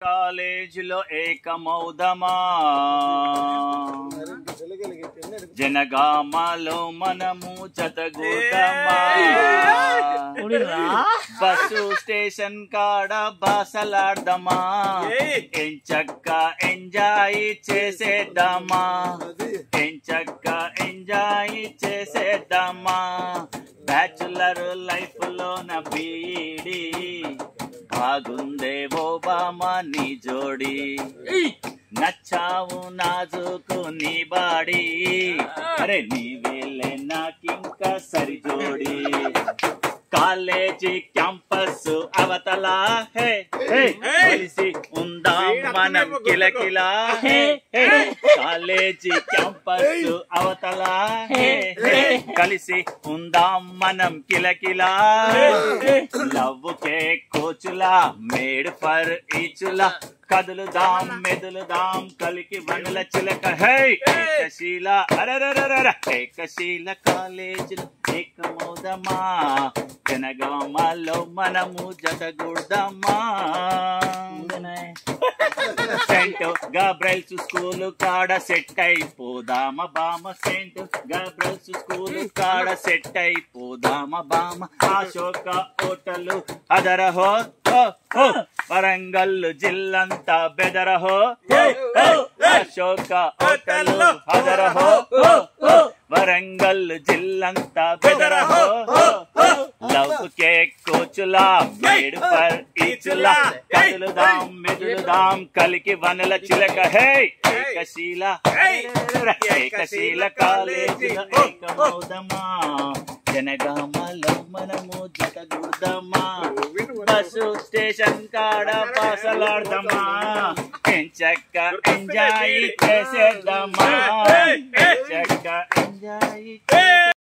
కాలేజీలో ఏకమౌదమా జనగామలో మనము జతగూడమా బస్సు స్టేషన్ కాడ బాసలాడదామా ఎంచక్క ఎంజాయ్ చేసేద్దామా ఎంచక్క ఎంజాయ్ చేసేద్దామా బ్యాచులర్ లైఫ్ లోన బీడి బాగుందే ఓబామా నీ జోడి నచ్చావు నాజుకు నీ బాడి అరే నీ వేలే నాకింకా సరిజోడి కాలేజీ క్యాంపస్ అవతల హే హే కలిసి ఉందాం మనం కిలకిలా హే హే కాలేజీ క్యాంపస్ అవతల హే హే కలిసి ఉందాం మనం కిలకిలా లవ్ కే కోచులా మేడ్ ఫర్ ఈచులా కదులుదాం మెదులుదాం కలికి వనల చిలక హే ఏకశీల అరరరరర ఏకశీల కాలేజీలో ఏకమౌదమా జనగామలో మనము జతగూడదమ్మా సెంట్ గాబ్రైల్స్ స్కూల్ కాడ సెట్ అయిపోదామ బామ సెంట్ గాబ్రైల్స్ స్కూల్ కాడ సెట్ అయిపోదామ బామ అశోక హోటల్ అదరహో హో, హో. వరంగల్ జిల్లంతా బెదరహో హో, హో. అశోక హోటల్ అదరహో హో, హో. వరంగల్ జిల్లంతా బెదరహో హో, హో. లవ్ కే కోచులా మేడ్ ఫర్ ఈచులా కదులుదాం మెదులుదాం కలికి వనల చిలక హే ఏకశీల ఏకశీల కాలేజీల ఏకమౌదమా జనగామలో మనము జతగూడదమ్మా బస్సు స్టేషన్ కాడ పాసలాడదమ్మా ఎంచక్క ఎంజాయ్ చేసేద్దామా ఎంచక్క ఎంజాయ్